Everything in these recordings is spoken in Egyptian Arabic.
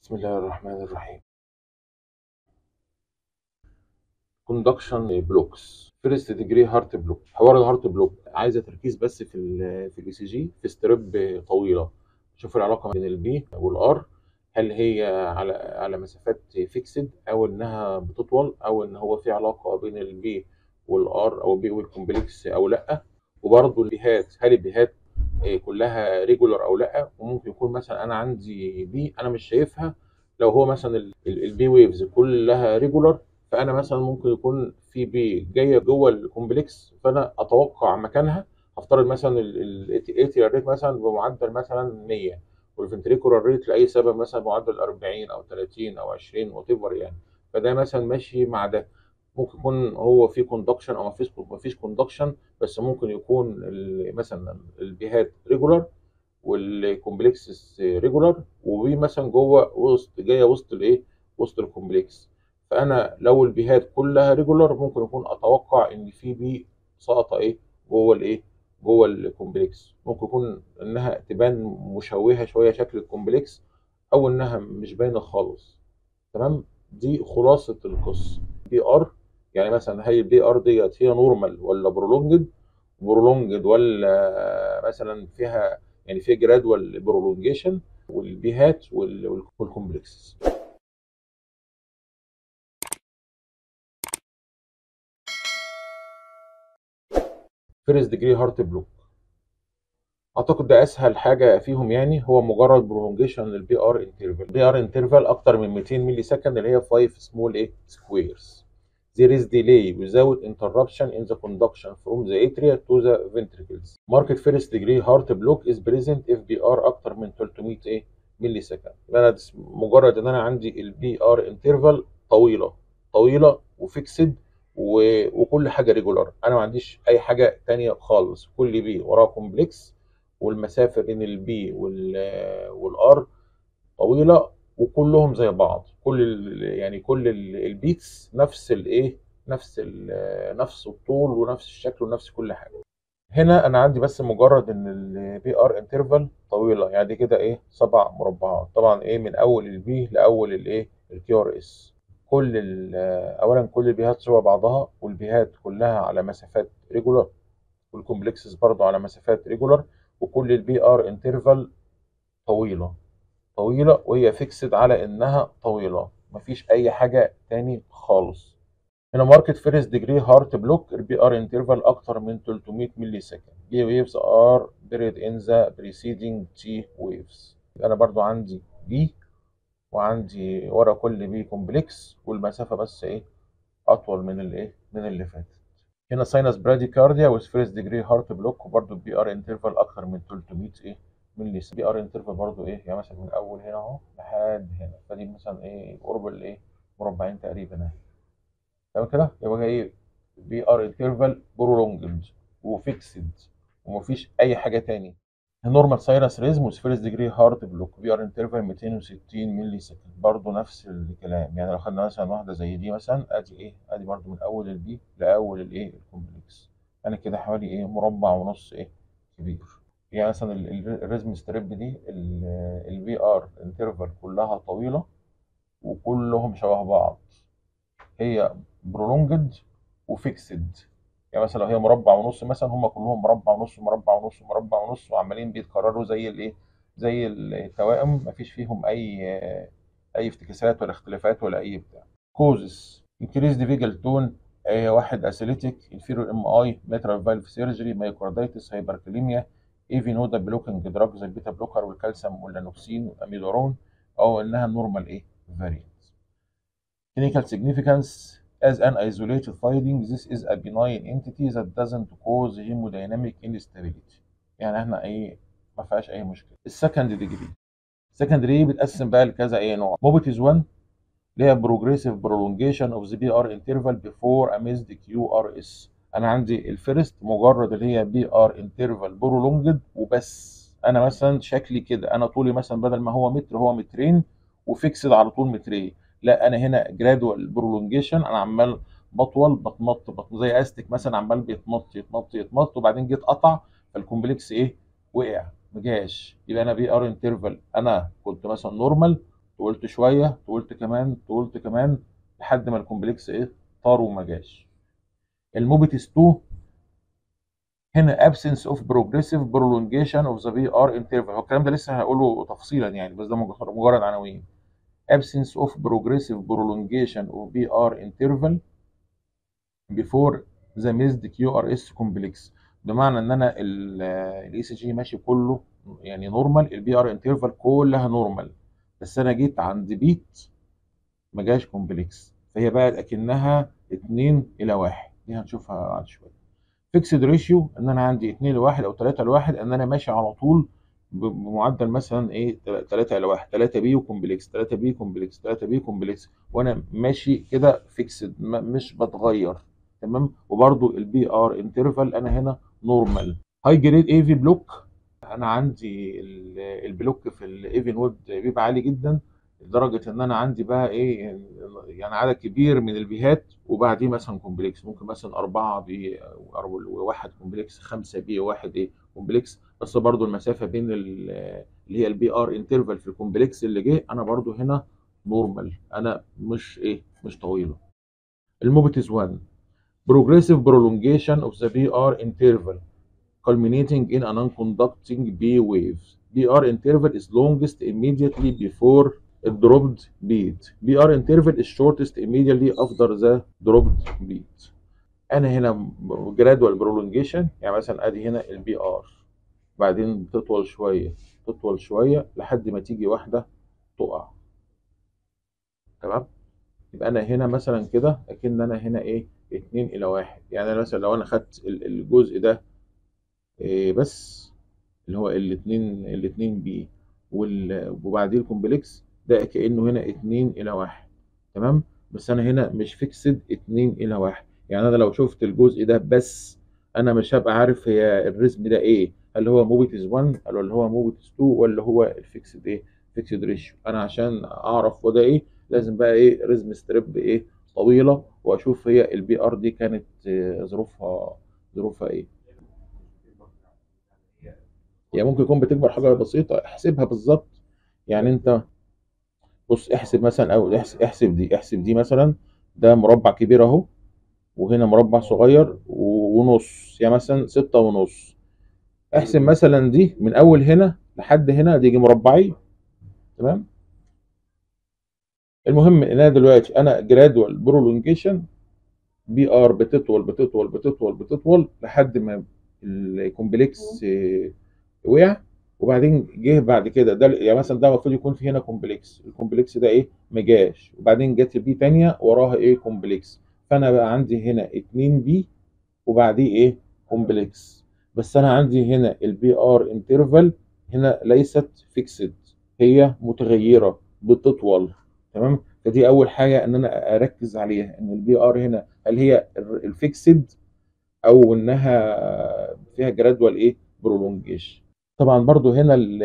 بسم الله الرحمن الرحيم كوندكشن بلوكس فيرست ديجري هارت بلوك حوار الهارت بلوك عايزه تركيز بس في ال في الاي سي جي في ستريب طويله شوف العلاقه بين البي والار هل هي على على مسافات فيكسد او انها بتطول او ان هو في علاقه بين البي والار او البي والكومبلكس او لا وبرضه البيهات هل البيهات كلها ريجولار او لا وممكن يكون مثلا انا عندي بي انا مش شايفها لو هو مثلا البي ويفز كلها ريجولار فانا مثلا ممكن يكون في بي جايه جوه الكومبلكس فانا اتوقع مكانها هفترض مثلا الاتريال ريت مثلا بمعدل مثلا 100 والفنتريكولار ريت لاي سبب مثلا بمعدل 40 او 30 او 20 وات ايفر يعني فده مثلا ماشي مع ده ممكن يكون هو في كوندكشن او مفيش مفيش كوندكشن بس ممكن يكون مثلا البيهات ريجولار والكومبلكسز ريجولار وبي مثلا جوه وسط جايه وسط الايه وسط الكومبلكس فانا لو البيهات كلها ريجولار ممكن يكون اتوقع ان في بي ساقطه ايه جوه الايه جوه الكومبلكس ممكن يكون انها تبان مشوهه شويه شكل الكومبلكس او انها مش باينه خالص تمام دي خلاصه القصه بي ار يعني مثلا هي البي ار ديت هي نورمال ولا برولونجد برولونجد ولا مثلا فيها يعني في جرادوال برولونجيشن والبيهات والكومبلكسز فيرست ديجري هارت بلوك اعتقد ده اسهل حاجه فيهم يعني هو مجرد برولونجيشن للبي ار انترفال البي ار انترفال اكتر من 200 ملي سكند اللي هي 5 سمول ايه سكويرز there is delay without interruption in the conduction from the atria to the ventricles. Market first degree heart block is present if BR أكتر من 300 إيه ملي سكند. أنا مجرد إن أنا عندي البي ار انترفال طويلة طويلة وفيكسد و... وكل حاجة ريجولار. أنا ما عنديش أي حاجة تانية خالص. كل بي وراه كومبلكس والمسافة بين البي وال والار طويلة وكلهم زي بعض كل يعني كل البيتس نفس الايه نفس ال نفس الطول ونفس الشكل ونفس كل حاجه هنا انا عندي بس مجرد ان البي ار انترفال طويله يعني دي كده ايه سبع مربعات طبعا ايه من اول البي لاول الايه الكيو ار اس كل اولا كل البيهات شبه بعضها والبيهات كلها على مسافات ريجولار والكومبلكسز برضو على مسافات ريجولار وكل البي ار انترفال طويله طويلة وهي فيكسد على إنها طويلة مفيش أي حاجة تاني خالص هنا ماركت فيرست ديجري هارت بلوك البي ار انترفال أكتر من 300 ملي سكند بي ويفز ار بيريد إن ذا بريسيدنج تي ويفز أنا برضو عندي بي وعندي ورا كل بي كومبلكس والمسافة بس إيه أطول من الإيه من اللي فاتت هنا ساينس براديكارديا ويز فيرست ديجري هارت بلوك وبرضو البي ار انترفال أكتر من 300 إيه من لسه بي ار انترفال برضو ايه يعني مثلا من اول هنا اهو لحد هنا فدي مثلا ايه قرب الايه مربعين تقريبا اهي تمام كده يبقى ايه بي ار انترفال برولونجد وفيكسد ومفيش اي حاجه تاني نورمال ساينس ريزم وسفيرس ديجري هارت بلوك بي ار انترفال 260 ملي سكند برضو نفس الكلام يعني لو خدنا مثلا واحده زي دي مثلا ادي ايه ادي برضو من اول البي لاول الايه الكومبلكس انا كده حوالي ايه مربع ونص ايه كبير يعني مثلا الريزم ستريب دي الفي ار انترفال كلها طويله وكلهم شبه بعض هي برولونجد وفيكسد يعني مثلا لو هي مربع ونص مثلا هم كلهم مربع ونص مربع ونص مربع ونص وعمالين بيتكرروا زي الايه زي التوائم مفيش فيهم اي اي افتكاسات ولا اختلافات ولا اي بتاع كوزس انكريز دي فيجل تون واحد اسيليتيك انفيرور ام اي ماترال فالف سيرجري مايكاردايتس هايبركليميا ايفي نودا بلوكينج دراج زي البيتا بلوكر والكالسيوم واللانوكسين والاميدورون او انها نورمال ايه فاريانت clinical significance as an isolated finding this is a benign entity that doesn't cause hemodynamic instability يعني احنا ايه ما فيهاش اي مشكله السكند ديجري السكند ديجري بتقسم بقى لكذا ايه نوع موبيتيز 1 اللي هي progressive prolongation of the BR interval before amidst QRS انا عندي الفيرست مجرد اللي هي بي ار انترفال برولونجد وبس انا مثلا شكلي كده انا طولي مثلا بدل ما هو متر هو مترين وفيكسد على طول مترين لا انا هنا جرادوال برولونجيشن انا عمال بطول بتمط بطمط زي استك مثلا عمال بيتمط يتمط يتمط وبعدين جيت قطع فالكومبلكس ايه وقع ما جاش يبقى انا بي ار انترفال انا كنت مثلا نورمال طولت شويه طولت كمان طولت كمان لحد ما الكومبلكس ايه طار وما جاش الموبيتس 2 هنا absence of progressive prolongation of the VR interval هو الكلام ده لسه هقوله تفصيلا يعني بس ده مجرد عناوين absence of progressive prolongation of VR interval before the missed QRS complex بمعنى ان انا الاي سي جي ماشي كله يعني نورمال البي ار انترفال كلها نورمال بس انا جيت عند بيت ما جاش كومبلكس فهي بقى اكنها 2 الى 1 دي هنشوفها بعد شويه فيكسد ريشيو ان انا عندي 2 لواحد او 3 لواحد ان انا ماشي على طول بمعدل مثلا ايه 3 الى 1 3 بي وكومبلكس 3 بي كومبلكس 3 بي كومبلكس وانا ماشي كده فيكسد مش بتغير تمام وبرده البي ار انترفال انا هنا نورمال هاي جريد اي في بلوك انا عندي البلوك في الايفن وود بيبقى عالي جدا لدرجه ان انا عندي بقى ايه يعني عدد كبير من البيهات وبعديه مثلا كومبلكس ممكن مثلا أربعة بي وواحد كومبلكس خمسة بي وواحد ايه كومبلكس بس برضو المسافة بين اللي هي البي ار انترفال في الكومبلكس اللي جه أنا برضو هنا نورمال أنا مش ايه مش طويلة الموبيتس 1 progressive prolongation of the BR interval culminating in a non-conducting B wave. BR interval is longest immediately before a dropped beat. BR interval is shortest immediately after the dropped beat. أنا هنا gradual prolongation يعني مثلا أدي هنا البي ار بعدين بتطول شوية تطول شوية لحد ما تيجي واحدة تقع تمام يبقى أنا هنا مثلا كده أكن أنا هنا إيه 2 إلى 1 يعني أنا مثلا لو أنا خدت الجزء ده إيه بس اللي هو الاثنين الاثنين بي وبعديه الكومبلكس ده كانه هنا 2 الى 1 تمام بس انا هنا مش فيكسد 2 الى 1 يعني انا لو شفت الجزء ده بس انا مش هبقى عارف هي الرسم ده ايه هل هو موبيتس 1 ولا هو موبيتس 2 ولا هو الفيكسد ايه فيكسد ريشيو انا عشان اعرف وده ايه لازم بقى ايه رسم ستريب ايه طويله واشوف هي البي ار دي كانت ظروفها ظروفها ايه هي ممكن يكون بتكبر حاجه بسيطه احسبها بالظبط يعني انت بص احسب مثلا او احسب, احسب دي احسب دي مثلا ده مربع كبير اهو وهنا مربع صغير ونص يعني مثلا ستة ونص احسب مثلا دي من اول هنا لحد هنا دي مربعين تمام المهم ان انا دلوقتي انا جرادوال برولونجيشن بي ار بتطول بتطول بتطول بتطول لحد ما الكومبلكس وقع وبعدين جه بعد كده ده يعني مثلا ده المفروض يكون في هنا كومبلكس الكومبلكس ده ايه ما جاش وبعدين جت بي تانية وراها ايه كومبلكس فانا بقى عندي هنا 2 بي وبعديه ايه كومبلكس بس انا عندي هنا البي ار انترفال هنا ليست فيكسد هي متغيره بتطول تمام فدي اول حاجه ان انا اركز عليها ان البي ار هنا هل هي الفيكسد او انها فيها جرادوال ايه برولونجيشن طبعا برضو هنا ال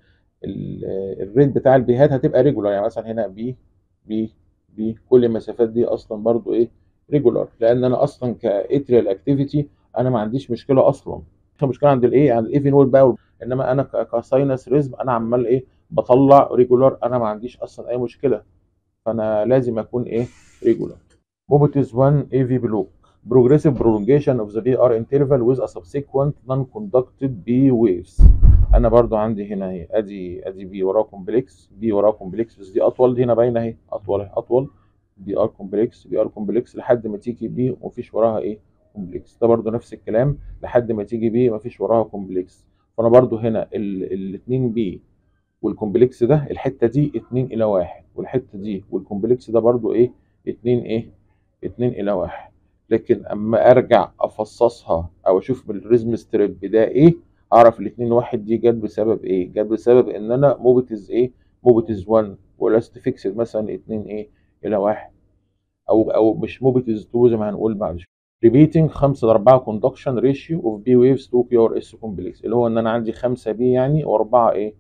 ال الريت بتاع البيهات هتبقى ريجولار يعني مثلا هنا بي بي بي كل المسافات دي اصلا برضو ايه ريجولار لان انا اصلا كاتريال اكتيفيتي انا ما عنديش مشكله اصلا مشكله عند الايه عند الايفن وول باول انما انا كساينس ريزم انا عمال ايه بطلع ريجولار انا ما عنديش اصلا اي مشكله فانا لازم اكون ايه ريجولار موبيتس 1 اي في بلوك progressive prolongation of the VR interval with a subsequent non-conducted B waves انا برضو عندي هنا اهي ادي ادي بي وراه كومبلكس بي وراه كومبلكس بس دي اطول دي هنا باينه اهي اطول اهي اطول بي ار كومبلكس بي ار كومبلكس لحد ما تيجي بي ومفيش وراها ايه كومبلكس ده برضو نفس الكلام لحد ما تيجي بي مفيش وراها كومبلكس فانا برضو هنا الاثنين بي والكومبلكس ده الحته دي 2 الى 1 والحته دي والكومبلكس ده برضو ايه 2 ايه 2 الى 1 لكن اما ارجع افصصها او اشوف بالريزم ستريب ده ايه اعرف الاثنين واحد دي جت بسبب ايه جت بسبب ان انا موبيتز ايه موبيتز 1 ولاست فيكسد مثلا 2 ايه الى 1 او او مش موبيتز 2 زي ما هنقول بعد شويه ريبيتنج 5 ل 4 كوندكشن ريشيو اوف بي ويفز تو كيو ار اس كومبلكس اللي هو ان انا عندي 5 بي يعني واربعه ايه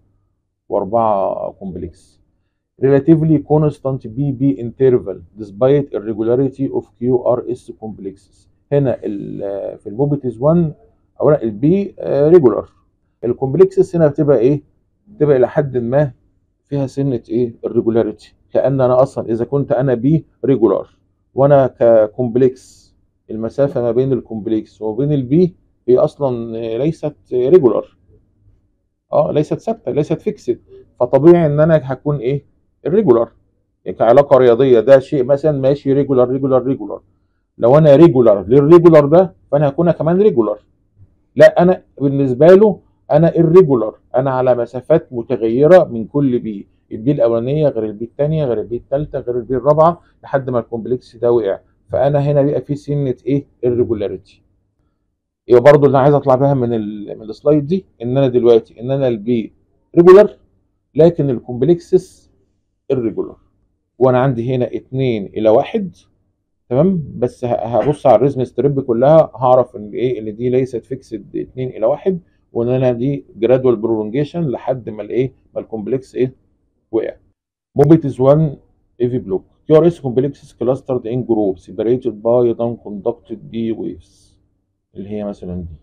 واربعه كومبلكس relatively constant BB interval despite irregularity of QRS complexes هنا في الموبيتيز 1 اولا البي ريجولار الكومبلكسز هنا بتبقى ايه؟ بتبقى الى حد ما فيها سنه ايه الريجولاريتي كان انا اصلا اذا كنت انا بي ريجولار وانا ككومبلكس المسافه ما بين الكومبلكس وبين البي هي اصلا ليست ريجولار اه ليست ثابته ليست فيكسد فطبيعي ان انا هكون ايه الريجولار يعني كعلاقه رياضيه ده شيء مثلا ماشي ريجولار ريجولار ريجولار لو انا ريجولار للريجولار ده فانا هكون كمان ريجولار لا انا بالنسبه له انا الريجولار انا على مسافات متغيره من كل بي البي الاولانيه غير البي الثانيه غير البي الثالثه غير البي الرابعه لحد ما الكومبلكس ده وقع فانا هنا بيبقى في سنه ايه الريجولاريتي يبقى برضو اللي انا عايز اطلع بيها من ال من السلايد دي ان انا دلوقتي ان انا البي ريجولار لكن الكومبلكسس الريجولار وانا عندي هنا 2 الى 1 تمام بس هبص على الريزم ستريب كلها هعرف ان ايه ان دي ليست فيكسد 2 الى 1 وان انا دي جرادوال برولونجيشن لحد ما الايه ما الكومبلكس ايه وقع موبيتس 1 ايفي بلوك كيو ار اس كومبلكسز كلاسترد ان جروب سيبريتد باي نون كوندكتد بي ويفز اللي هي مثلا دي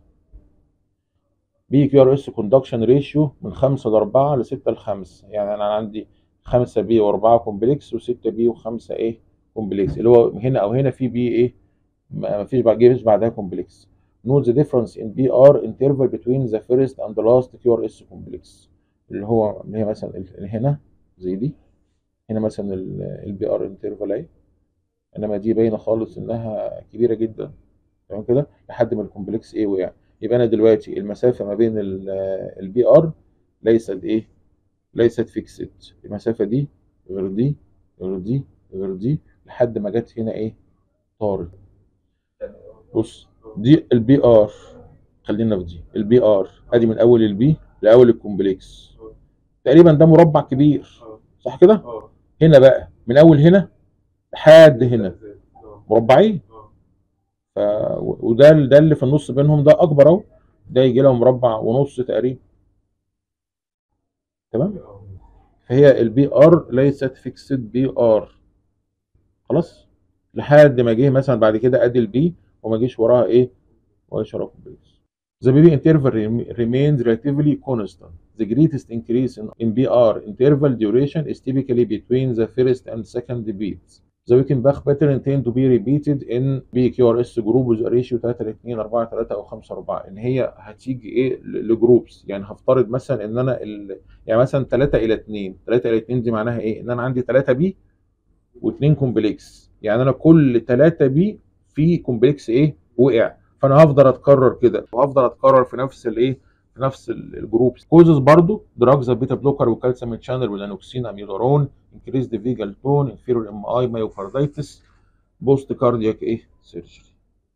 بي كيو ار اس كوندكشن ريشيو من 5 ل 4 ل 6 ل 5 يعني انا عندي 5 بي و4 كومبلكس و6 بي و5 ايه كومبلكس اللي هو هنا او هنا في بي ايه ما فيش بعد جيبس بعدها كومبلكس note the difference in BR interval between the first and the last QRS complex اللي هو اللي هي مثلا اللي هنا زي دي هنا مثلا البي ار انترفال اهي انما دي باينه خالص انها كبيره جدا تمام كده لحد ما الكومبلكس ايه وقع يبقى انا دلوقتي المسافه ما بين البي ار ليست ايه ليست فيكسد المسافه دي غير دي غير دي غير دي لحد ما جت هنا ايه طارت بص دي البي ار خلينا في دي البي ار ادي من اول البي لاول الكومبلكس تقريبا ده مربع كبير صح كده هنا بقى من اول هنا لحد هنا مربعين ف... وده ده اللي في النص بينهم ده اكبر اهو ده يجي له مربع ونص تقريبا تمام فهي البي ار ليست فيكسد بي ار خلاص لحد ما جه مثلا بعد كده ادي البي وما جيش وراها ايه ولا وراها كومبلكس The BB interval remains relatively constant. The greatest increase in, in BR interval duration is typically between the first and second beats. The Wickenbach pattern tend to be repeated in BQRS group with a ratio 3 ل 2 4 3 او 5 4 ان هي هتيجي ايه لجروبس يعني هفترض مثلا ان انا ال... يعني مثلا 3 الى 2 3 الى 2 دي معناها ايه؟ ان انا عندي 3 بي و2 كومبلكس يعني انا كل 3 بي في كومبلكس ايه وقع فانا هفضل اتكرر كده وهفضل اتكرر في نفس الايه في نفس الجروب كوزز برضو دراجز البيتا بلوكر والكالسيوم شانل والانوكسين اميلورون انكريز دي فيجال تون انفيرور ام اي مايوكاردايتس بوست كاردياك ايه سيرجري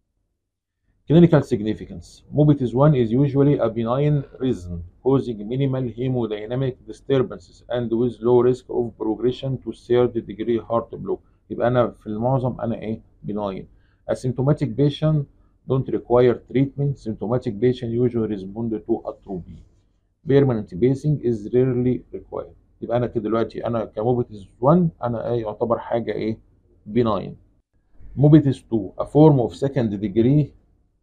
Clinical significance. Mobitis 1 is usually a benign rhythm causing minimal hemodynamic disturbances and with low risk of progression to third degree heart block. يبقى أنا في المعظم أنا إيه؟ benign. Asymptomatic patient don't require treatment. Symptomatic patient usually respond to atrophy. Permanent pacing is rarely required. يبقى أنا كده دلوقتي أنا كموبيتس 1 أنا إيه يعتبر حاجة إيه؟ benign. Mobitis 2 a form of second degree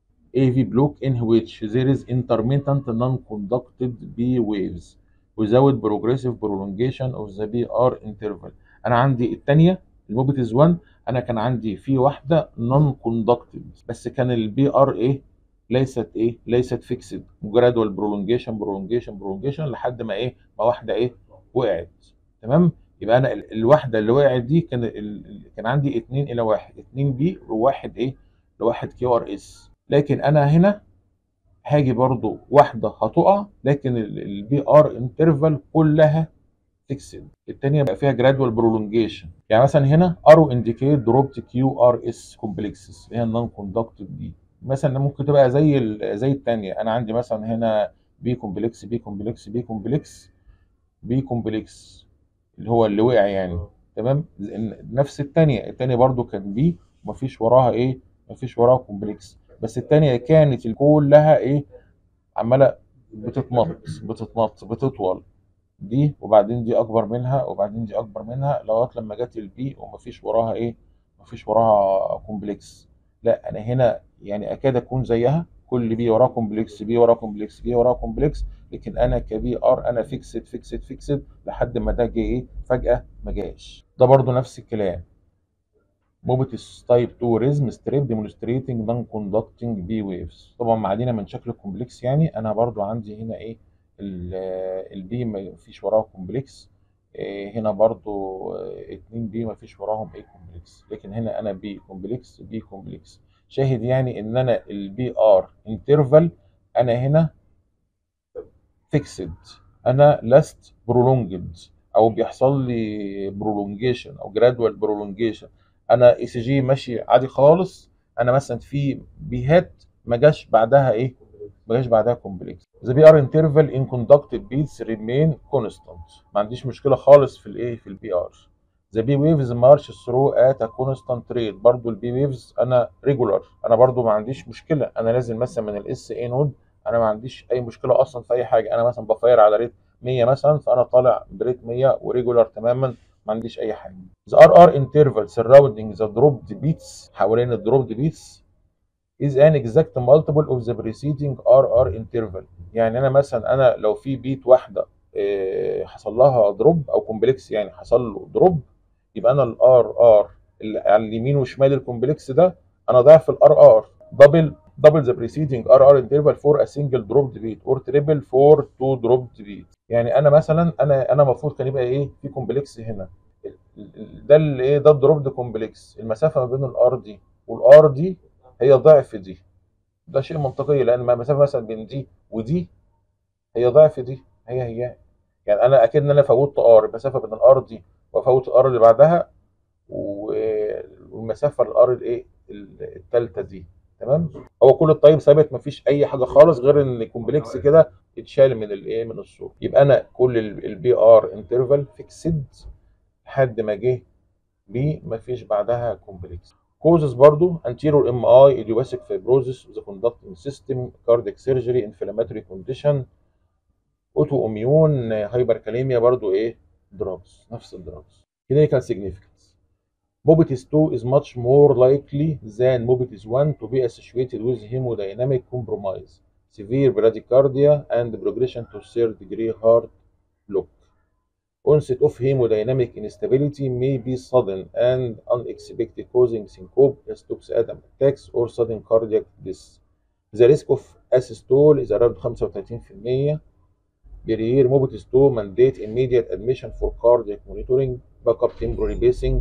AV block in which there is intermittent non-conducted B waves without progressive prolongation of the BR interval. أنا عندي الثانية الموبيتس 1 أنا كان عندي في واحدة non-conducted بس كان البي ار إيه؟ ليست إيه؟ ليست فيكسد جرادوال برولونجيشن برولونجيشن برولونجيشن لحد ما إيه؟ ما واحدة إيه؟ وقعت تمام؟ يبقى أنا الواحدة اللي وقعت دي كان ال... كان عندي 2 إلى 1 2 بي وواحد إيه؟ لواحد كيو ار اس لكن انا هنا هاجي برضو واحده هتقع لكن البي ار انترفال كلها فيكسد الثانيه بقى فيها جرادوال برولونجيشن يعني مثلا هنا ارو انديكيت دروبت كيو ار اس كومبلكسز هي النون كوندكتد دي مثلا ممكن تبقى زي زي الثانيه انا عندي مثلا هنا بي كومبلكس بي كومبلكس بي كومبلكس بي كومبلكس اللي هو اللي وقع يعني تمام نفس الثانيه الثانيه برضو كان بي ومفيش وراها ايه مفيش وراها كومبلكس بس التانية كانت كلها ايه عمالة بتتمط بتتمط بتطول دي وبعدين دي اكبر منها وبعدين دي اكبر منها لغايه لما جت البي ومفيش وراها ايه مفيش وراها كومبلكس لا انا هنا يعني اكاد اكون زيها كل بي وراها كومبلكس بي وراها كومبلكس بي وراها كومبلكس لكن انا كبي ار انا فيكسد فيكسد فيكسد لحد ما ده جه ايه فجاه ما جاش ده برضو نفس الكلام موبيتس تايب 2 ريزم ستريب ديمونستريتنج نون كوندكتنج بي ويفز طبعا معدينا من شكل الكومبلكس يعني انا برضو عندي هنا ايه البي ما فيش وراها كومبلكس إيه هنا برضو 2 بي ما فيش وراهم ايه كومبلكس لكن هنا انا بي كومبلكس بي كومبلكس شاهد يعني ان انا البي ار انترفال انا هنا فيكسد انا لست برولونجد او بيحصل لي برولونجيشن او جرادوال برولونجيشن انا اي سي جي ماشي عادي خالص انا مثلا في بيهات ما جاش بعدها ايه ما جاش بعدها كومبلكس ذا بي ار انترفال ان كوندكتد بيتس ريمين كونستانت ما عنديش مشكله خالص في الايه في البي ار ذا بي ويفز مارش ثرو ات ا كونستانت ريت برضو البي ويفز انا ريجولار انا برضو ما عنديش مشكله انا نازل مثلا من الاس اي نود انا ما عنديش اي مشكله اصلا في اي حاجه انا مثلا بفاير على ريت 100 مثلا فانا طالع بريت 100 وريجولار تماما ما عنديش اي حاجه the RR interval surrounding the dropped beats حوالين الدروبد beats is an exact multiple of the preceding RR interval يعني انا مثلا انا لو في بيت واحده إيه حصل لها دروب او كومبلكس يعني حصل له دروب يبقى انا الار ار اللي على اليمين وشمال الكومبلكس ده انا ضعف الار ار دبل double the preceding RR interval for a single dropped beat or triple for two dropped beats يعني انا مثلا انا انا المفروض كان يبقى ايه في كومبلكس هنا ده اللي ايه ده الدروبد كومبلكس المسافه ما بين الار دي والار دي هي ضعف دي ده شيء منطقي لان المسافه مثلا بين دي ودي هي ضعف دي هي هي يعني انا اكيد ان انا فوتت ار المسافه بين الار دي وفوت الار اللي بعدها والمسافه الار الايه الثالثه دي تمام هو كل الطيب ثابت مفيش اي حاجه خالص غير ان الكومبلكس كده اتشال من الايه من الصوره يبقى انا كل البي ار انترفال فيكسد لحد ما جه بي مفيش بعدها كومبلكس كوزز برضو anterior MI idiopathic fibrosis of the conducting system cardiac surgery inflammatory condition اوتو اميون هايبركاليميا برضو ايه دراجز نفس الدراجز clinical significance Mobitis 2 is much more likely than Mobitis 1 to be associated with hemodynamic compromise, severe bradycardia, and progression to third degree heart block. Onset of hemodynamic instability may be sudden and unexpected, causing syncope, stoxatom attacks, or sudden cardiac death. The risk of asystole is around 35%. Per year, Mobitis 2 mandate immediate admission for cardiac monitoring, backup temporary pacing,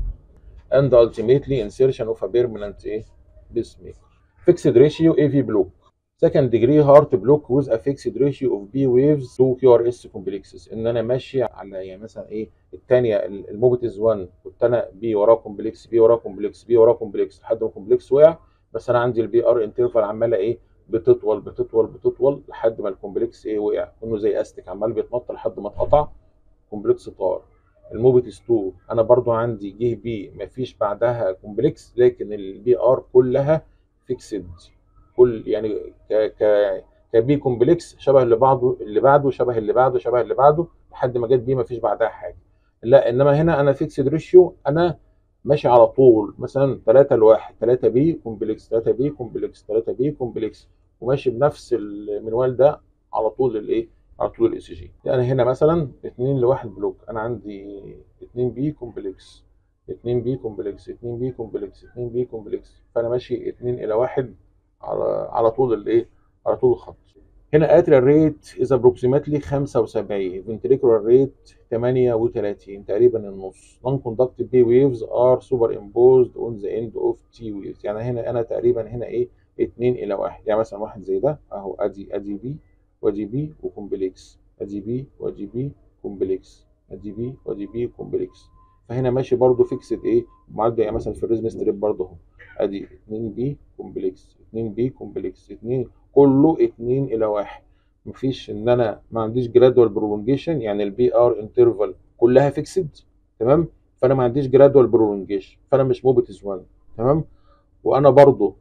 and ultimately insertion of a permanent eh, pacemaker. Fixed ratio AV block. Second degree heart block with a fixed ratio of B waves to QRS complexes ان انا ماشي على يعني مثلا ايه الثانيه الموبيتز 1 والثانيه بي وراه كومبلكس بي وراه كومبلكس بي وراه كومبلكس لحد ما الكومبلكس وقع بس انا عندي البي ار انترفال عماله ايه بتطول بتطول بتطول لحد ما الكومبلكس ايه وقع كانه زي استك عمال بيتنط لحد ما اتقطع كومبلكس طار الموبيتس 2 انا برضو عندي جه بي مفيش بعدها كومبلكس لكن البي ار كلها فيكسد كل يعني ك ك كبي كومبلكس شبه اللي بعده اللي بعده شبه اللي بعده شبه اللي بعده لحد ما جت بي مفيش بعدها حاجه لا انما هنا انا فيكسد ريشيو انا ماشي على طول مثلا 3 لواحد 3 بي كومبلكس 3 بي كومبلكس 3 بي كومبلكس وماشي بنفس المنوال ده على طول الايه على طول الاي سي جي يعني هنا مثلا 2 لواحد بلوك انا عندي 2 بي كومبلكس 2 بي كومبلكس 2 بي كومبلكس 2 بي كومبلكس فانا ماشي 2 الى 1 على على طول الايه على طول الخط هنا اتريال ريت از ابروكسيمتلي 75 فنتريكولار ريت 38 تقريبا النص نون كوندكتيف بي ويفز ار سوبر امبوزد اون ذا اند اوف تي ويفز يعني هنا انا تقريبا هنا ايه 2 الى 1 يعني مثلا واحد زي ده اهو ادي ادي بي وادي بي وكومبلكس ادي بي وادي بي كومبلكس ادي بي وادي بي كومبلكس فهنا ماشي برضو فيكسد ايه معدي يعني مثلا في الريزم ستريب برضو اهو ادي 2 بي كومبلكس 2 بي كومبلكس 2 كله 2 الى 1 مفيش ان انا ما عنديش جرادوال برولونجيشن يعني البي ار انترفال كلها فيكسد تمام فانا ما عنديش جرادوال برولونجيشن فانا مش موبيتس 1 تمام وانا برضو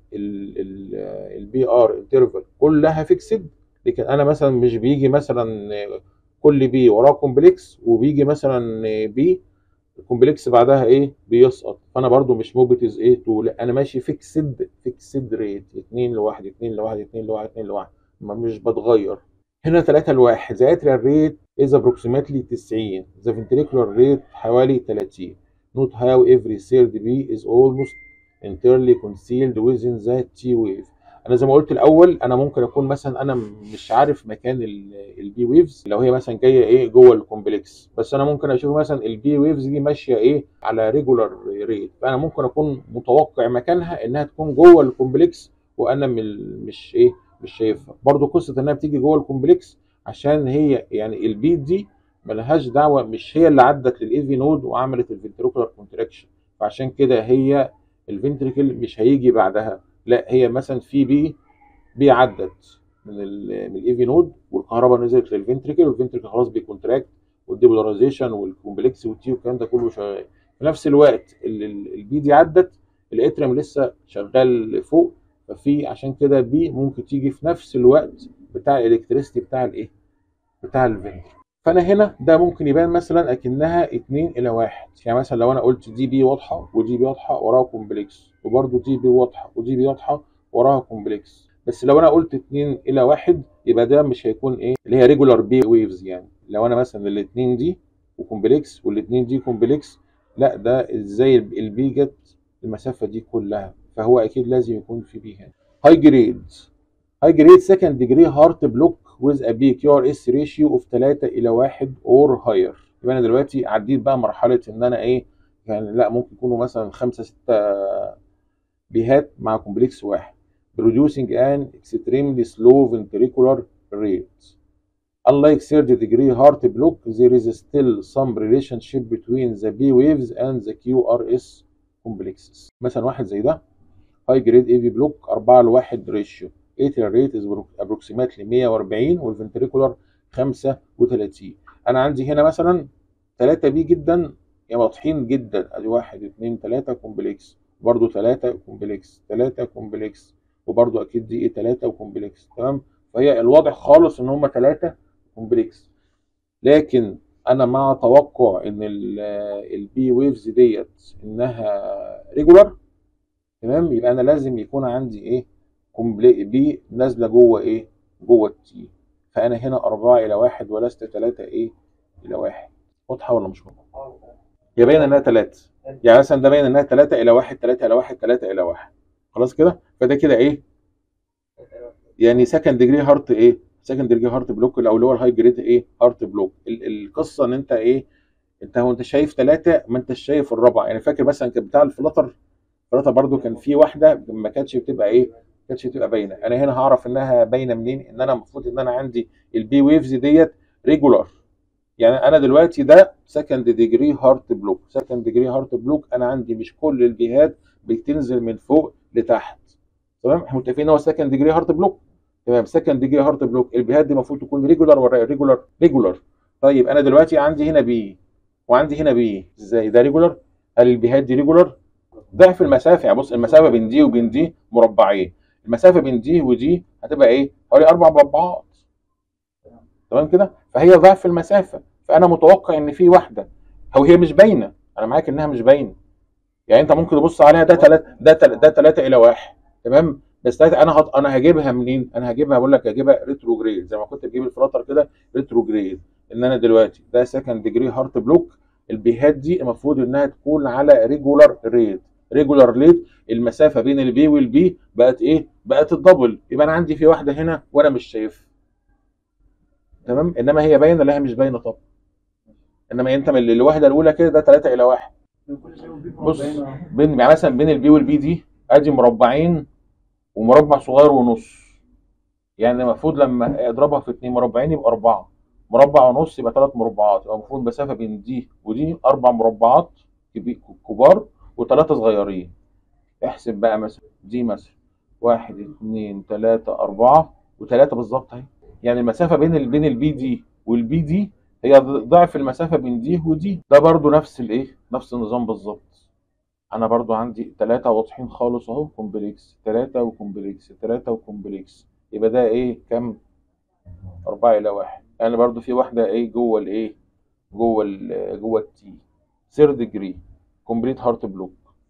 البي ار انترفال كلها فيكسد لكن انا مثلا مش بيجي مثلا كل بي وراه كومبلكس وبيجي مثلا بي الكومبلكس بعدها ايه بيسقط فانا برضو مش موبيتز ايه 2 لا انا ماشي فيكسد فيكسد ريت 2 لواحد 2 لواحد 2 لواحد 2 لواحد مش بتغير هنا 3 لواحد the atrial rate is approximately 90 the ventricular rate حوالي 30 note how every third beat is almost entirely concealed within the T wave انا زي ما قلت الاول انا ممكن اكون مثلا انا مش عارف مكان البي ويفز لو هي مثلا جايه ايه جوه الكومبلكس بس انا ممكن اشوف مثلا البي ويفز دي ماشيه ايه على ريجولار ريت فانا ممكن اكون متوقع مكانها انها تكون جوه الكومبلكس وانا مش ايه مش شايفها برضو قصه انها بتيجي جوه الكومبلكس عشان هي يعني البيت دي ملهاش دعوه مش هي اللي عدت للايفي نود وعملت الفنتريكولار كونتراكشن فعشان كده هي الفنتريكل مش هيجي بعدها لا هي مثلا في بي بي عدت من ال من الايفي نود والكهرباء نزلت للفنتريكل والفنتريكل خلاص بيكونتراكت والديبولاريزيشن والكومبلكس والتي والكلام ده كله شغال في نفس الوقت البي دي عدت الاتريم لسه شغال فوق ففي عشان كده بي ممكن تيجي في نفس الوقت بتاع الالكتريستي بتاع الايه بتاع الفنتريكل فانا هنا ده ممكن يبان مثلا اكنها 2 الى 1 يعني مثلا لو انا قلت دي بي واضحه ودي بي واضحه وراها كومبلكس وبرده دي بي واضحه ودي بي واضحه وراها كومبلكس بس لو انا قلت 2 الى 1 يبقى ده مش هيكون ايه اللي هي ريجولار بي ويفز يعني لو انا مثلا الاثنين دي وكومبلكس والاثنين دي كومبلكس لا ده ازاي البي جت المسافه دي كلها فهو اكيد لازم يكون في بي هنا هاي جريد هاي جريد سكند ديجري هارت بلوك with a BQRS ratio of 3 إلى 1 or higher يبقى أنا دلوقتي عديت بقى مرحلة إن أنا إيه يعني لا ممكن يكونوا مثلا 5 6 بيهات مع كومبلكس واحد producing an extremely slow ventricular rate. Unlike third degree heart block, there is still some relationship between the B waves and the QRS complexes. مثلا واحد زي ده high grade AV block 4 ل 1 ratio atrial rate is approximately 140 والفنتريكولار 35 انا عندي هنا مثلا 3 بي جدا يعني واضحين جدا ادي 1 2 3 كومبلكس برضه 3 كومبلكس 3 كومبلكس وبرضه اكيد دي 3 وكومبلكس تمام فهي الواضح خالص ان هم 3 كومبلكس لكن انا مع توقع ان البي ويفز ديت انها ريجولار تمام يبقى انا لازم يكون عندي ايه كومبلي بي نازله جوه ايه جوه التي فانا هنا 4 الى 1 ولست 3 ايه الى 1 واضحه ولا مش واضحه هي باينه انها 3 يعني مثلا ده باين انها 3 الى 1 3 الى 1 3 الى 1 خلاص كده فده كده ايه يعني سكند ديجري هارت ايه سكند ديجري هارت بلوك او اللي هو الهاي جريد ايه هارت بلوك القصه ان انت ايه انت هو انت شايف ثلاثه ما انتش شايف الرابعه يعني فاكر مثلا كان بتاع الفلتر الفلتر برده كان في واحده ما كانتش بتبقى ايه ما كانتش بتبقى باينه انا هنا هعرف انها باينه منين ان انا المفروض ان انا عندي البي ويفز ديت ريجولار يعني انا دلوقتي ده سكند ديجري هارت بلوك سكند ديجري هارت بلوك انا عندي مش كل البيهات بتنزل من فوق لتحت تمام احنا متفقين ان هو سكند ديجري هارت بلوك تمام سكند ديجري هارت بلوك البيهات دي المفروض تكون ريجولار ولا ريجولار ريجولار طيب انا دلوقتي عندي هنا بي وعندي هنا بي ازاي ده ريجولار هل البيهات دي ريجولار ضعف المسافه يعني بص المسافه بين دي وبين دي مربعين المسافه بين دي ودي هتبقى ايه حوالي اربع مربعات تمام كده فهي ضعف المسافه فانا متوقع ان في واحده او هي مش باينه انا معاك انها مش باينه يعني انت ممكن تبص عليها ده 3 ده تل... ده 3 الى 1 تمام بس انا هط... انا هجيبها منين انا هجيبها بقول لك هجيبها ريتروجريد زي ما كنت بجيب الفلاتر كده ريتروجريد ان انا دلوقتي ده سكند ديجري هارت بلوك البيهات دي المفروض انها تكون على ريجولار ريت ريجولار ريت المسافه بين البي والبي بقت ايه بقت الدبل يبقى انا عندي في واحده هنا وانا مش شايفها تمام انما هي باينه لا هي مش باينه طبعا انما انت من الوحده الاولى كده ده 3 الى 1 بص بين يعني مثلا بين البي والبي دي ادي مربعين ومربع صغير ونص يعني المفروض لما اضربها في اتنين مربعين يبقى اربعه مربع ونص يبقى ثلاث مربعات يبقى المفروض المسافه بين دي ودي اربع مربعات كبار وثلاثه صغيرين احسب بقى مثلا دي مثلا واحد اثنين ثلاثة أربعة وثلاثة بالظبط أهي يعني المسافة بين ال بين البي دي والبي دي هي ضعف المسافة بين دي ودي ده برضو نفس الايه نفس النظام بالظبط انا برضو عندي ثلاثة واضحين خالص اهو كومبلكس ثلاثة وكومبلكس ثلاثة وكومبلكس يبقى ده ايه كام أربعة إلى واحد يعني برضو في واحدة ايه جوه الايه جوه ال جوه التي ثيرد ديجري كومبليت هارت بلوك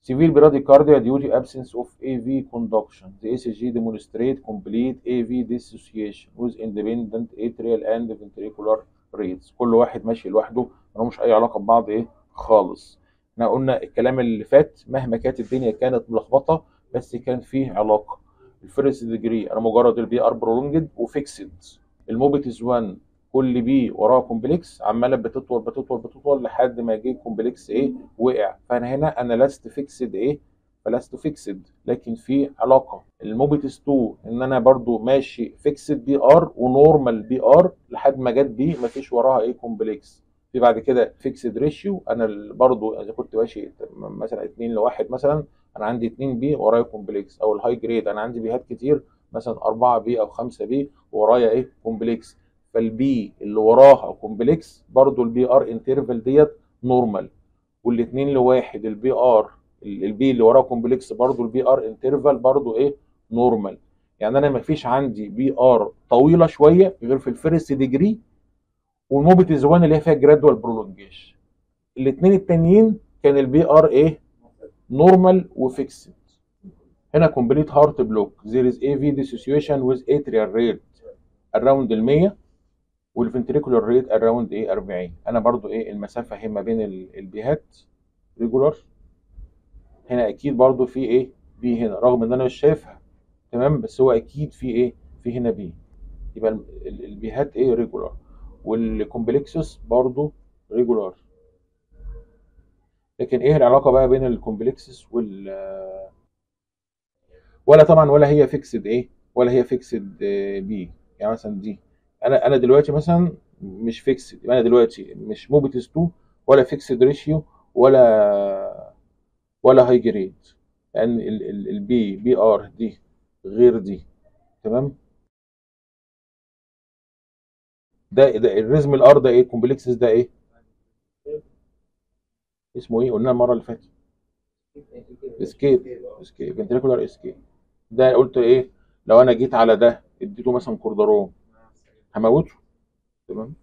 Severe bradycardia due to absence of AV conduction. The ECG demonstrate complete AV dissociation with independent atrial and ventricular rates. كل واحد ماشي لوحده ملهمش أي علاقة ببعض إيه خالص. احنا قلنا الكلام اللي فات مهما كانت الدنيا كانت ملخبطة بس كان فيه علاقة. الفيرست ديجري أنا مجرد البي ار برولونجد وفيكسد. الموبيتس 1 كل بي وراها كومبلكس عماله بتطول بتطول بتطول لحد ما جه كومبلكس ايه وقع فانا هنا انا لست فيكسد ايه فلست فيكسد لكن في علاقه الموبيتس 2 ان انا برضو ماشي فيكسد بي ار ونورمال بي ار لحد ما جت بي مفيش وراها ايه كومبلكس في بعد كده فيكسد ريشيو انا برضو اذا كنت ماشي مثلا 2 لواحد مثلا انا عندي 2 بي ورايا كومبلكس او الهاي جريد انا عندي بيهات كتير مثلا 4 بي او 5 بي ورايا ايه كومبلكس فالبي اللي وراها كومبلكس برضو البي ار انترفال ديت نورمال والاثنين لواحد البي ار البي اللي وراها كومبلكس برضو البي ار انترفال برضو ايه نورمال يعني انا ما فيش عندي بي ار طويله شويه غير في الفيرست ديجري والموبيتيز 1 اللي هي فيها جرادوال برولونجيشن الاثنين التانيين كان البي ار ايه نورمال وفيكسد هنا كومبليت هارت بلوك there is AV dissociation with atrial rate around ال 100 والفنتريكولار ريت اراوند ايه 40 انا برضو ايه المسافه هي ما بين البيهات ريجولار هنا اكيد برضو في ايه بي هنا رغم ان انا مش شايفها تمام بس هو اكيد في ايه في هنا بي يبقى البيهات ايه ريجولار والكومبلكسس برضو ريجولار لكن ايه العلاقه بقى بين الكومبلكسس وال ولا طبعا ولا هي فيكسد ايه ولا هي فيكسد بي يعني مثلا دي انا انا دلوقتي مثلا مش فيكسد انا دلوقتي مش موبيتس 2 ولا فيكسد ريشيو ولا ولا هاي جريد لان يعني البي بي ار دي غير دي تمام ده ده الريزم الار ده ايه كومبلكسز ده ايه اسمه ايه قلنا المره اللي فاتت اسكيب اسكيب فنتريكولار اسكيب ده قلت ايه لو انا جيت على ده اديته مثلا كوردرون هموته تمام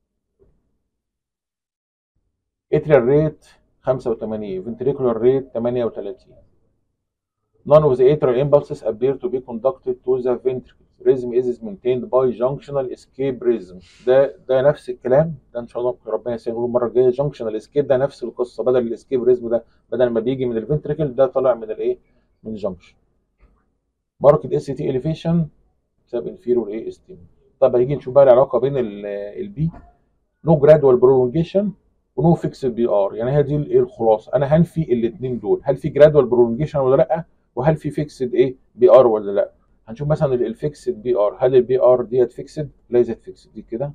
اتريال ريت 85 ventricular ريت 38 None of the atrial impulses appear to be conducted to the ventricles. Rhythm is maintained by junctional escape rhythm. ده ده نفس الكلام ده ان شاء الله ربنا يسهل المره الجايه junctional escape ده نفس القصه بدل الاسكيب ريزم ده بدل ما بيجي من الفنتريكل ده طالع من الايه؟ من الجنكشن. ماركت اس تي اليفيشن بسبب انفيرور ايه استيم. طب هنيجي نشوف بقى العلاقه بين البي نو جرادوال برولونجيشن ونو فيكس بي ار يعني هي دي الايه الخلاصه انا هنفي الاثنين دول هل في جرادوال برولونجيشن ولا لا وهل في فيكسد ايه بي ار ولا لا هنشوف مثلا الفيكسد بي ار هل البي ار ديت فيكسد ليست فيكسد دي كده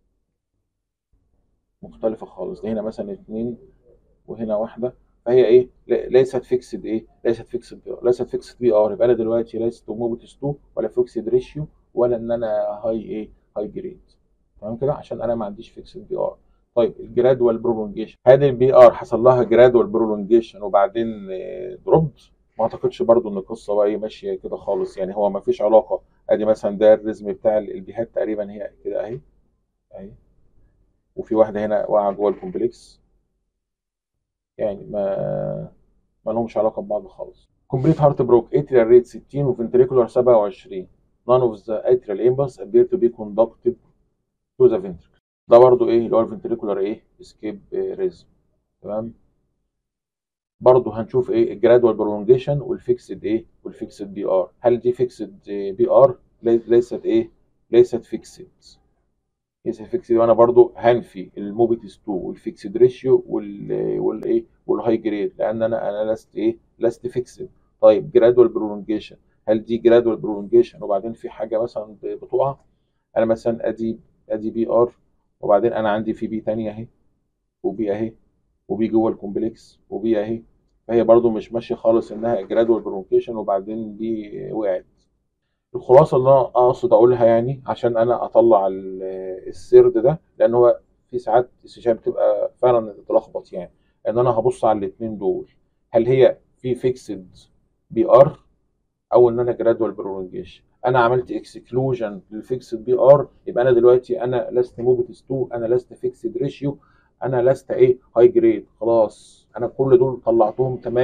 مختلفه خالص دي هنا مثلا اثنين وهنا واحده فهي ايه ليست فيكسد ايه ليست فيكسد بي ار ليست فيكسد بي ار يبقى انا دلوقتي ليست موبيتس 2 ولا فيكسد ريشيو ولا ان انا هاي ايه هاي جريد تمام كده عشان انا ما عنديش فيكسد بي ار طيب الجرادوال برولونجيشن هل البي ار حصل لها جرادوال برولونجيشن وبعدين دروبد ما اعتقدش برضو ان القصه بقى ايه ماشيه كده خالص يعني هو ما فيش علاقه ادي مثلا ده الريزم بتاع البيهات تقريبا هي كده اهي اهي وفي واحده هنا واقعه جوه الكومبلكس يعني ما ما لهمش علاقه ببعض خالص كومبليت هارت بروك اتريال ريت 60 وفنتريكولار 27 none of the atrial impulse appear to be conducted to the ventricle ده برضو ايه اللي هو الفنتريكولار ايه اسكيب ريزم تمام برضو هنشوف ايه الجرادوال برولونجيشن والفيكسد ايه والفيكسد بي ار هل دي فيكسد بي ار ليست ايه ليست فيكسد ليست فيكسد وانا برضو هنفي الموبيتس 2 والفيكسد ريشيو وال والايه والهاي جريد لان انا انا لست ايه لست فيكسد طيب جرادوال برولونجيشن هل دي جرادوال برولونجيشن وبعدين في حاجه مثلا بتقع انا مثلا ادي ادي بي ار وبعدين انا عندي في بي ثانيه اهي وبي اهي وبي جوه الكومبلكس وبي اهي فهي برضو مش ماشيه خالص انها جرادوال برولونجيشن وبعدين دي وقعت الخلاصه اللي انا اقصد اقولها يعني عشان انا اطلع السرد ده لان هو في ساعات السيشن بتبقى فعلا تتلخبط يعني ان انا هبص على الاثنين دول هل هي في فيكسد بي ار او ان انا جرادوال برولونجيشن انا عملت اكسكلوجن للفيكسد بي ار يبقى انا دلوقتي انا لست موبيتس 2 انا لست فيكسد ريشيو انا لست ايه هاي جريد خلاص انا كل دول طلعتهم تماما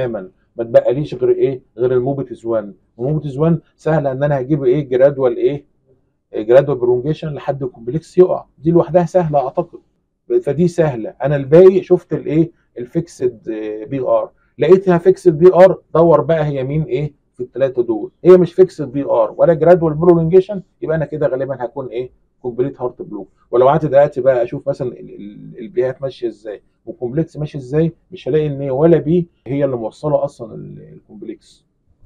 ما تبقاليش غير ايه غير الموبيتس 1 والموبيتس 1 سهل ان انا هجيب ايه جرادوال ايه جرادوال برونجيشن لحد الكومبلكس يقع دي لوحدها سهله اعتقد فدي سهله انا الباقي شفت الايه الفيكسد بي ار لقيتها فيكسد بي ار دور بقى هي مين ايه في الثلاثه دول هي مش فيكسد بي ار ولا جرادوال برولونجيشن يبقى انا كده غالبا هكون ايه كومبليت هارت بلوك ولو قعدت دلوقتي بقى اشوف مثلا البيهات ماشيه ازاي والكومبلكس ماشي ازاي مش هلاقي ان ولا بي هي اللي موصله اصلا الكومبلكس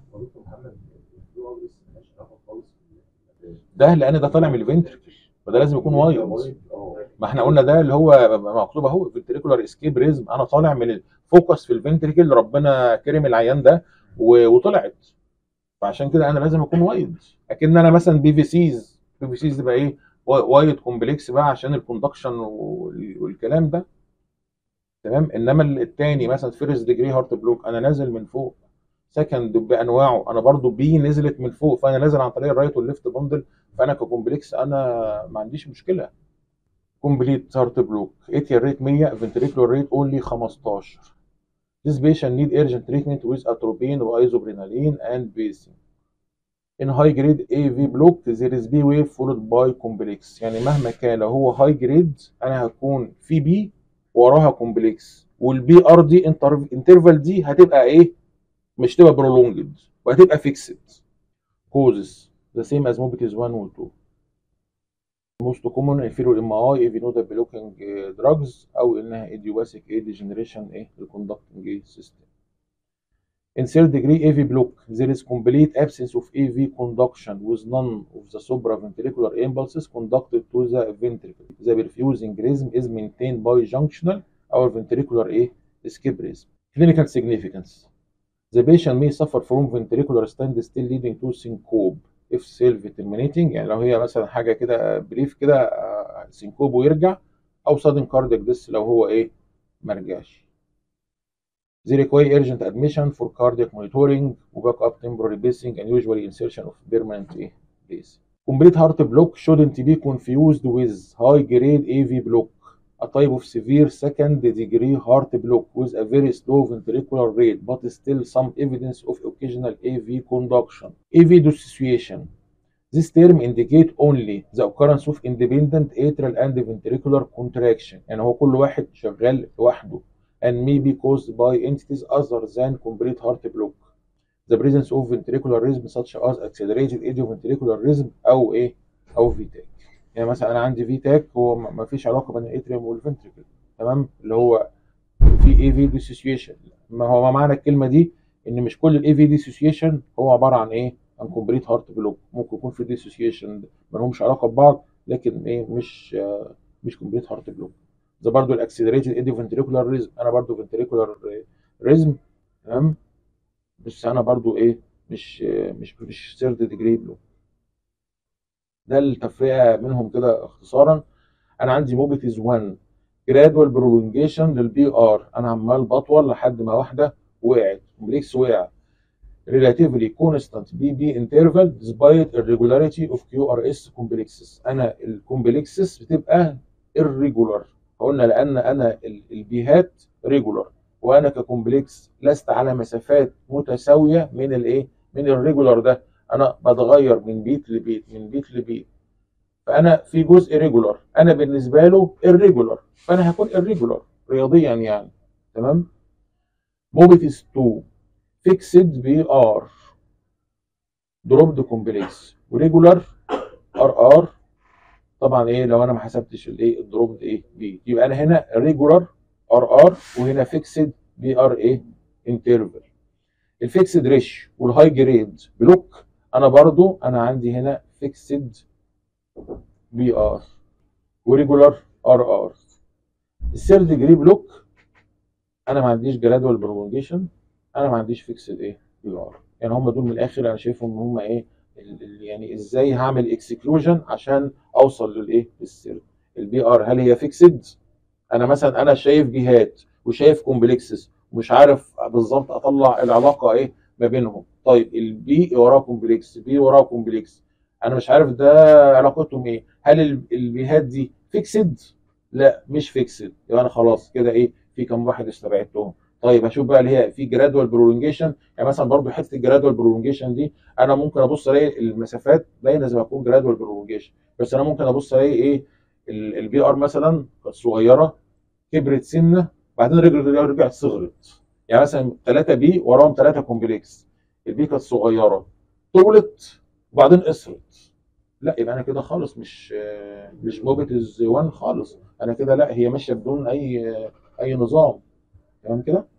ده لان ده طالع من الفنتركل فده لازم يكون وايد ما احنا قلنا ده اللي هو مكتوب اهو فنتريكولار اسكيب ريزم انا طالع من الفوكس في الفنتريكل ربنا كرم العيان ده وطلعت فعشان كده انا لازم اكون وايد اكن انا مثلا بي في سيز بي في سيز تبقى ايه وايد كومبلكس بقى عشان الكوندكشن والكلام ده تمام انما الثاني مثلا فيرست ديجري هارت بلوك انا نازل من فوق سكند بانواعه انا برضو بي نزلت من فوق فانا نازل عن طريق الرايت والليفت بندل فانا ككومبلكس انا ما عنديش مشكله كومبليت هارت بلوك اتيال ريت 100 فنتريكولار ريت اونلي 15 This patient need urgent treatment with atropine وايزوبرينالين and pacing. In high grade AV block there is B wave followed by complex يعني مهما كان لو هو high grade انا هكون في بي وراها كومبلكس والبي ار دي انترفال دي هتبقى ايه؟ مش تبقى برولونجد وهتبقى فيكسد causes the same as mobitis 1 و 2 most common inferior MI if you know the blocking drugs او انها idiopathic A degeneration ايه الكوندكتنج system In third degree AV block, there is complete absence of AV conduction with none of the supraventricular impulses conducted to the ventricle. The perfusing rhythm is maintained by junctional or ventricular A escape rhythm. Clinical significance. The patient may suffer from ventricular standstill leading to syncope if self-terminating يعني لو هي مثلا حاجة كده بريف كده سينكوب ويرجع أو sudden cardiac death لو هو إيه مرجعش. They require urgent admission for cardiac monitoring backup temporary pacing and usually insertion of permanent pacing. Complete heart block shouldn't be confused with high-grade AV block, a type of severe second-degree heart block with a very slow ventricular rate but still some evidence of occasional AV conduction. AV dissociation. This term indicate only the occurrence of independent atrial and ventricular contraction. يعني هو كل واحد شغال لوحده. and may be caused by entities other than complete heart block. The presence of ventricular rhythm such as accelerated idioventricular rhythm أو إيه؟ أو فيتاك. يعني مثلا أنا عندي فيتاك هو ما فيش علاقة بين الاتريوم والفنتريكل تمام؟ اللي هو في اي في ديسوسيشن ما هو معنى الكلمة دي إن مش كل الاي في ديسوسيشن هو عبارة عن إيه؟ عن كومبليت هارت بلوك ممكن يكون في ديسوسيشن ما لهمش علاقة ببعض لكن إيه مش آه مش كومبليت هارت بلوك. ده برضو الاكسلريتد ايدي فنتريكولار ريزم انا برضو فنتريكولار ريزم تمام بس انا برضو ايه مش مش مش سيرد ديجري بلو ده التفرقه منهم كده اختصارا انا عندي موبيتيز 1 جرادوال برولونجيشن للبي ار انا عمال بطول لحد ما واحده وقعت كومبلكس وقع relatively constant BB interval despite irregularity of QRS complexes انا الكومبلكسز بتبقى irregular قلنا لان انا البيهات ريجولار وانا ككومبلكس لست على مسافات متساويه من الايه من الريجولار ده انا بتغير من بيت لبيت من بيت لبيت فانا في جزء ريجولار انا بالنسبه له الريجولار فانا هكون الريجولار رياضيا يعني تمام موبيتس 2 فيكسد بي ار دروبد كومبلكس وريجولار ار ار طبعا ايه لو انا ما حسبتش الايه الدروب ايه بي يبقى انا هنا ريجولار ار ار وهنا فيكسد بي ار ايه انترفال الفيكسد ريش والهاي جريد بلوك انا برضو انا عندي هنا فيكسد بي ار وريجولار ار ار الثيرد ديجري بلوك انا ما عنديش جرادوال برولونجيشن انا ما عنديش فيكسد ايه بي ار يعني هم دول من الاخر انا شايفهم ان هم ايه يعني ازاي هعمل اكسكلوجن عشان اوصل للايه للسيرد البي ار هل هي فيكسد انا مثلا انا شايف جهات وشايف كومبلكسز ومش عارف بالظبط اطلع العلاقه ايه ما بينهم طيب البي وراه كومبلكس بي وراه كومبلكس انا مش عارف ده علاقتهم ايه هل البيهات دي فيكسد لا مش فيكسد يبقى انا خلاص كده ايه في كم واحد استبعدتهم طيب اشوف بقى اللي هي في جرادوال برولونجيشن يعني مثلا برضو حته الجرادوال برولونجيشن دي انا ممكن ابص الاقي المسافات باينه زي ما تكون جرادوال برولونجيشن بس انا ممكن ابص الاقي ايه البي ار مثلا كانت صغيره كبرت سنه بعدين رجعت رجعت صغرت يعني مثلا 3 بي وراهم 3 كومبلكس البي كانت صغيره طولت وبعدين قصرت لا يبقى انا كده خالص مش مش موبيتز 1 خالص انا كده لا هي ماشيه بدون اي اي نظام تمام كده